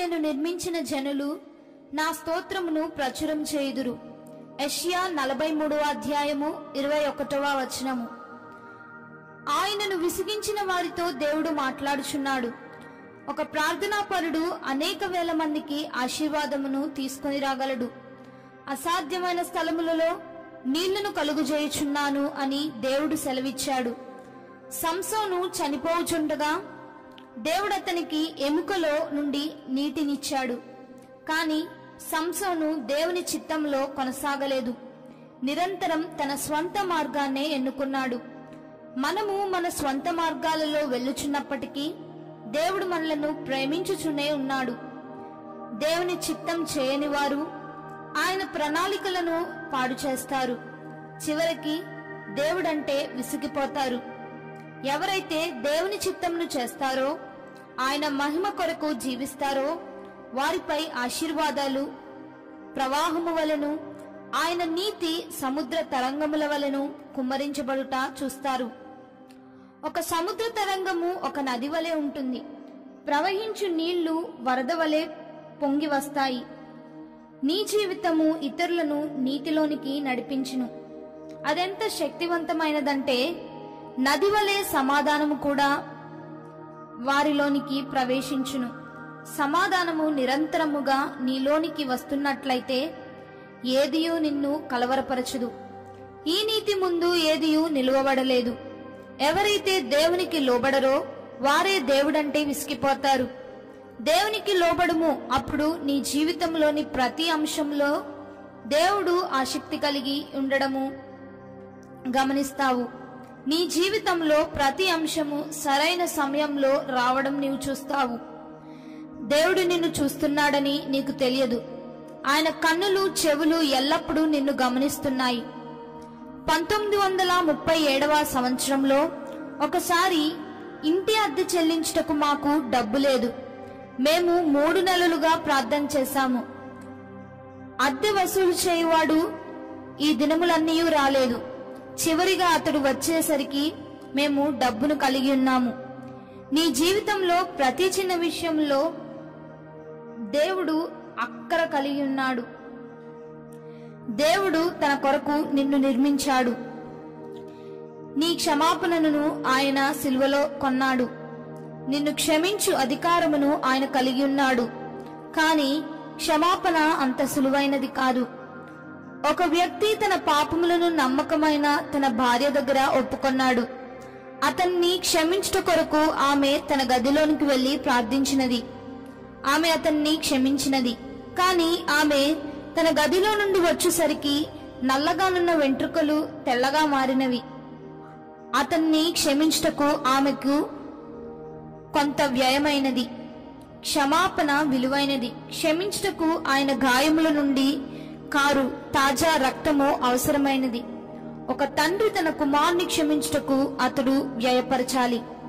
నేను నిర్మించిన జనులు నా స్తోత్రమును ప్రచురం చేయుదురు యెషయా నలభై మూడవ అధ్యాయము ఇరవై ఒకటవ వచనము ఆయనను విసిగించిన వారితో దేవుడు మాట్లాడుచున్నాడు ఒక ప్రార్థనాపరుడు అనేక వేల మందికి ఆశీర్వాదమును తీసుకొని రాగలడు అసాధ్యమైన స్థలములలో నీళ్లను కలుగుజేయుచున్నాను అని దేవుడు సెలవిచ్చాడు సంసోను చనిపోవుచుండగా దేవుడు అతనికి ఎముకలో నుండి నీటినిచ్చాడు కాని సంసోను దేవుని చిత్తంలో కొనసాగలేదు నిరంతరం తన స్వంత మార్గాన్నే ఎన్నుకున్నాడు మనము మన స్వంత మార్గాలలో వెళ్ళుచున్నప్పటికీ దేవుడు మనలను ప్రేమించుచునే ఉన్నాడు దేవుని చిత్తం చేయని వారు ఆయన ప్రణాళికలను పాడు చేస్తారు చివరికి దేవుడంటే విసిగిపోతారు ఎవరైతే దేవుని చిత్తంను చేస్తారో ఆయన మహిమ కొరకు జీవిస్తారో వారిపై ఆశీర్వాదాలు ప్రవాహము వలెను ఆయన నీతి సముద్ర తరంగముల వలెను కుమ్మరించబడుట చూస్తారు ఒక సముద్ర తరంగము ఒక నది వలె ఉంటుంది ప్రవహించు నీళ్లు వరద వలె పొంగి వస్తాయి నీ జీవితము ఇతరులను నీతిలోనికి నడిపించును అదెంత శక్తివంతమైనదంటే నది వలె సమాధానము కూడా వారిలోనికి ప్రవేశించును సమాధానము నిరంతరముగా నీలోనికి వస్తున్నట్లయితే ఏదియూ నిన్ను కలవరపరచదు ఈ నీతి ముందు ఏదియూ నిలువబడలేదు ఎవరైతే దేవునికి లోబడరో వారే దేవుడంటే విసిగిపోతారు దేవునికి లోబడుము అప్పుడు నీ జీవితంలోని ప్రతి అంశంలో దేవుడు ఆసక్తి కలిగి ఉండడము గమనిస్తావు నీ జీవితంలో ప్రతి అంశము సరైన సమయంలో రావడం నీవు చూస్తావు దేవుడు నిన్ను చూస్తున్నాడని నీకు తెలియదు ఆయన కన్నులు చెవులు ఎల్లప్పుడూ నిన్ను గమనిస్తున్నాయి పంతొమ్మిది వందల ముప్పై ఏడవ సంవత్సరంలో ఒకసారి ఇంటి అద్దె చెల్లించుటకు మాకు డబ్బు లేదు మేము మూడు నెలలుగా ప్రార్థన చేశాము అద్దె వసూలు చేయువాడు ఈ దినములన్నీ రాలేదు చివరిగా అతడు వచ్చేసరికి మేము డబ్బును కలిగి ఉన్నాము నీ జీవితంలో ప్రతి చిన్న విషయంలో దేవుడు అక్కర కలిగి ఉన్నాడు దేవుడు తన కొరకు నిన్ను నిర్మించాడు నీ క్షమాపణను ఆయన సిల్వలో కొన్నాడు నిన్ను క్షమించు అధికారమును ఆయన కలిగి ఉన్నాడు కాని క్షమాపణ అంత సులువైనది కాదు ఒక వ్యక్తి తన పాపములను నమ్మకమైన తన భార్య దగ్గర ఒప్పుకొన్నాడు అతన్ని క్షమించుట కొరకు ఆమె తన గదిలోనికి వెళ్లి ప్రార్థించినది ఆమె అతన్ని క్షమించినది కాని ఆమె తన గదిలో నుండి వచ్చేసరికి నల్లగానున్న వెంట్రుకలు తెల్లగా మారినవి అతన్ని క్షమించుటకు ఆమెకు కొంత వ్యయమైనది క్షమాపణ విలువైనది క్షమించుటకు ఆయన గాయముల నుండి కారు తాజా రక్తము అవసరమైనది ఒక తండ్రి తన కుమారుని క్షమించుటకు అతడు వ్యయపరచాలి